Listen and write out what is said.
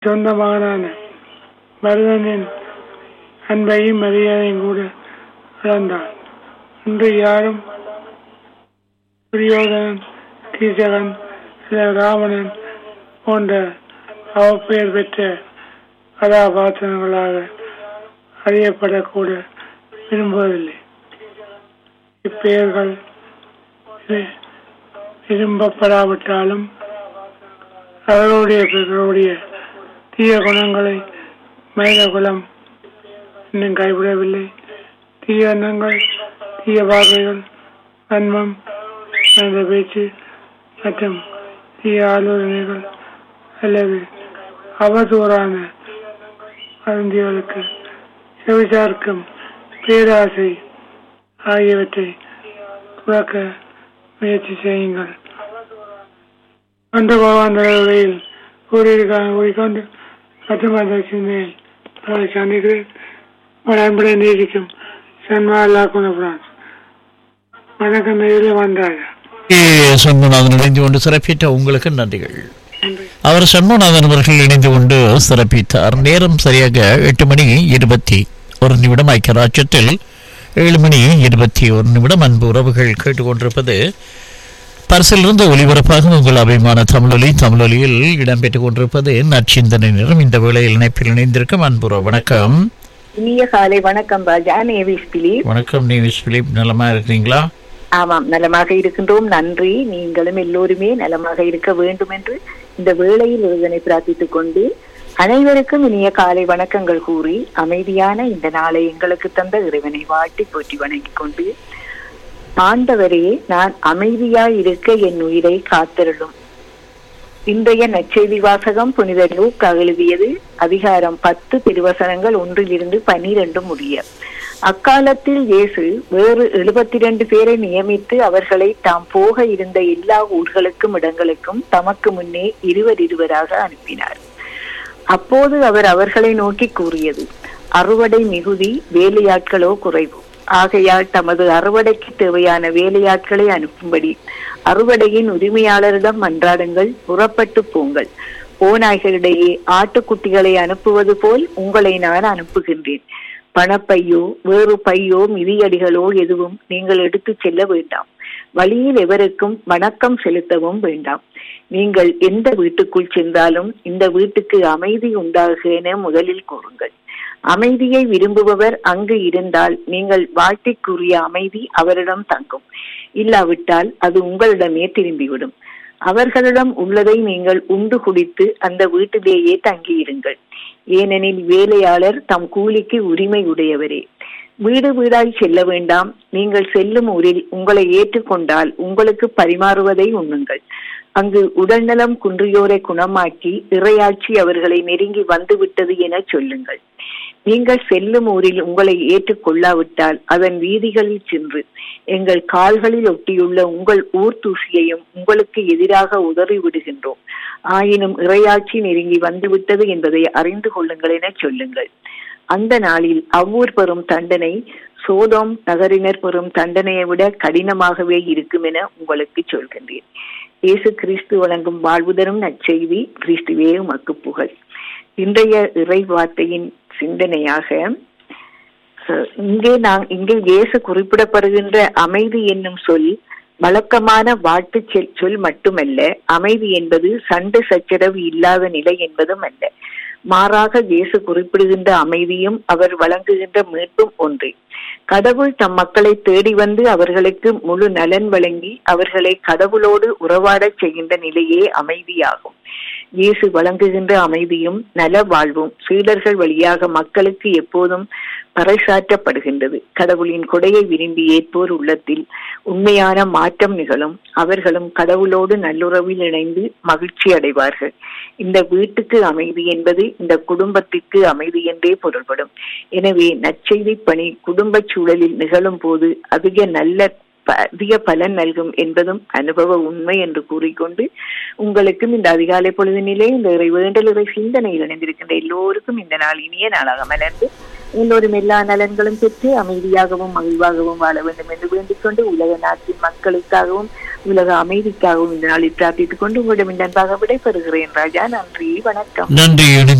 சொந்த மகனான பரதனின் அன்பையும் மரியாதையும் கூட இழந்தான் இன்று யாரும் துரியோதனன் கீசகன் இல்ல ராவணன் போன்ற அவப்பெயர் பெற்ற கதாபாத்திரங்களாக அறியப்படக்கூட விரும்புவதில்லை இப்பெயர்கள் வி- விரும்பப்படாவிட்டாலும் அவர்களுடைய பிறருடைய தீய குணங்களை மனித குலம் இன்னும் கைவிடவில்லை தீய எண்ணங்கள் தீய பார்வைகள் வன்மம் மனித பேச்சு மற்றும் தீய ஆலோசனைகள் அல்லது அவதூறான மருந்திகளுக்கு செவிசார்க்கும் பேராசை ஆகியவற்றை துறக்க முயற்சி செய்யுங்கள் அந்த பகவான் உரையில் கூறியிருக்காங்க கூறிக்கொண்டு மற்றும் அந்த சிந்தனையில் உங்களை சந்திக்கிறேன் உங்கள் அன்புடன் நீடிக்கும் சன்மா அல்லா குணப்பிரான் வணக்கம் நேரில் வந்தாங்க சண்முகநாதன் இணைந்து கொண்டு சிறப்பித்த உங்களுக்கு நன்றிகள் அவர் சண்முகநாதன் அவர்கள் இணைந்து கொண்டு சிறப்பித்தார் நேரம் சரியாக எட்டு மணி இருபத்தி ஒரு நிமிடம் ஐக்கிய ராஜ்யத்தில் ஏழு மணி இருபத்தி ஒரு நிமிடம் அன்பு உறவுகள் கேட்டுக்கொண்டிருப்பது பரிசிலிருந்து ஒலிபரப்பாக உங்கள் அபிமான தமிழொலி தமிழொலியில் இடம்பெற்றுக் கொண்டிருப்பது நற்சிந்தனை நிறம் இந்த வேளையில் இணைப்பில் இணைந்திருக்கும் அன்புற வணக்கம் இனிய காலை வணக்கம் ராஜா நேவிஸ் பிலிப் வணக்கம் நீவிஸ் பிலிப் நலமா இருக்கிறீங்களா ஆமாம் நலமாக இருக்கின்றோம் நன்றி நீங்களும் எல்லோருமே நலமாக இருக்க வேண்டும் என்று இந்த வேளையில் இதனை பிரார்த்தித்துக் கொண்டு அனைவருக்கும் இனிய காலை வணக்கங்கள் கூறி அமைதியான இந்த நாளை எங்களுக்கு தந்த இறைவனை வாழ்த்தி போற்றி வணங்கிக் கொண்டு ஆண்டவரே நான் அமைதியாய் இருக்க என் உயிரை காத்திருளும் இன்றைய நற்செய்தி வாசகம் புனித லூக் எழுதியது அதிகாரம் பத்து திருவசனங்கள் ஒன்றிலிருந்து பனிரெண்டு முடிய அக்காலத்தில் இயேசு வேறு எழுபத்தி இரண்டு பேரை நியமித்து அவர்களை தாம் போக இருந்த எல்லா ஊர்களுக்கும் இடங்களுக்கும் தமக்கு முன்னே இருவர் இருவராக அனுப்பினார் அப்போது அவர் அவர்களை நோக்கி கூறியது அறுவடை மிகுதி வேலையாட்களோ குறைவு ஆகையால் தமது அறுவடைக்கு தேவையான வேலையாட்களை அனுப்பும்படி அறுவடையின் உரிமையாளரிடம் மன்றாடுங்கள் புறப்பட்டு போங்கள் ஓநாய்களிடையே ஆட்டுக்குட்டிகளை அனுப்புவது போல் உங்களை நான் அனுப்புகின்றேன் பணப்பையோ வேறு பையோ மிதியடிகளோ எதுவும் நீங்கள் எடுத்துச் செல்ல வேண்டாம் வழியில் எவருக்கும் வணக்கம் செலுத்தவும் வேண்டாம் நீங்கள் எந்த வீட்டுக்குள் சென்றாலும் இந்த வீட்டுக்கு அமைதி உண்டாக என முதலில் கூறுங்கள் அமைதியை விரும்புபவர் அங்கு இருந்தால் நீங்கள் வாழ்க்கைக்குரிய அமைதி அவரிடம் தங்கும் இல்லாவிட்டால் அது உங்களிடமே திரும்பிவிடும் அவர்களிடம் உள்ளதை நீங்கள் உண்டு குடித்து அந்த வீட்டிலேயே தங்கியிருங்கள் ஏனெனில் வேலையாளர் தம் கூலிக்கு உரிமை உடையவரே வீடு வீடாய் செல்ல வேண்டாம் நீங்கள் செல்லும் ஊரில் உங்களை ஏற்றுக்கொண்டால் உங்களுக்கு பரிமாறுவதை உண்ணுங்கள் அங்கு உடல்நலம் குன்றியோரை குணமாக்கி இறையாட்சி அவர்களை நெருங்கி வந்துவிட்டது என சொல்லுங்கள் நீங்கள் செல்லும் ஊரில் உங்களை ஏற்றுக்கொள்ளாவிட்டால் அதன் வீதிகளில் சென்று எங்கள் கால்களில் ஒட்டியுள்ள உங்கள் ஊர் தூசியையும் உங்களுக்கு எதிராக உதறி விடுகின்றோம் ஆயினும் இறையாட்சி நெருங்கி வந்துவிட்டது என்பதை அறிந்து கொள்ளுங்கள் என சொல்லுங்கள் அந்த நாளில் அவ்வூர் பெறும் தண்டனை சோதோம் நகரினர் பெறும் தண்டனையை விட கடினமாகவே இருக்கும் என உங்களுக்கு சொல்கின்றேன் இயேசு கிறிஸ்து வழங்கும் வாழ்வு தரும் நற்செய்தி கிறிஸ்துவே உமக்கு புகழ் இன்றைய இறை வார்த்தையின் சிந்தனையாக அஹ், இங்கே நான் இங்கே இயேசு குறிப்பிடப்படுகின்ற அமைதி என்னும் சொல் வழக்கமான வாழ்த்து சொல் சொல் மட்டுமல்ல அமைதி என்பது சண்டை சச்சரவு இல்லாத நிலை என்பதும் அல்ல மாறாக இயேசு குறிப்பிடுகின்ற அமைதியும் அவர் வழங்குகின்ற மீட்பும் ஒன்றே கடவுள் தம் மக்களை தேடி வந்து அவர்களுக்கு முழு நலன் வழங்கி அவர்களை கடவுளோடு உறவாடச் செய்கின்ற நிலையே அமைதியாகும் இயேசு வழங்குகின்ற அமைதியும் நல வாழ்வும் சீடர்கள் வழியாக மக்களுக்கு எப்போதும் பறைசாற்றப்படுகின்றது கடவுளின் கொடையை விரும்பி ஏற்போர் உள்ளத்தில் உண்மையான மாற்றம் நிகழும் அவர்களும் கடவுளோடு நல்லுறவில் இணைந்து மகிழ்ச்சி அடைவார்கள் இந்த வீட்டுக்கு அமைதி என்பது இந்த குடும்பத்திற்கு அமைதி என்றே பொருள்படும் எனவே நற்செய்தி பணி குடும்ப சூழலில் நிகழும் போது அதிக நல்ல ப- அதிக பலன் நல்கும் என்பதும் அனுபவ உண்மை என்று கூறிக்கொண்டு உங்களுக்கும் இந்த அதிகாலை பொழுதினிலே இந்த இறை வேண்டல் இறை சிந்தனையில் இணைந்திருக்கின்ற எல்லோருக்கும் இந்த நாள் இனிய நாளாக மலர்ந்து எல்லோரும் எல்லா நலன்களும் பெற்று அமைதியாகவும் மகிழ்வாகவும் வாழ வேண்டும் என்று வேண்டிக் கொண்டு உலக நாட்டின் மக்களுக்காகவும் உலக அமைதிக்காகவும் இந்த நாளில் பிரார்த்தித்துக் கொண்டு உங்களிடம் இந்த அன்பாக விடைபெறுகிறேன் ராஜா நன்றி வணக்கம் நன்றி இணைந்து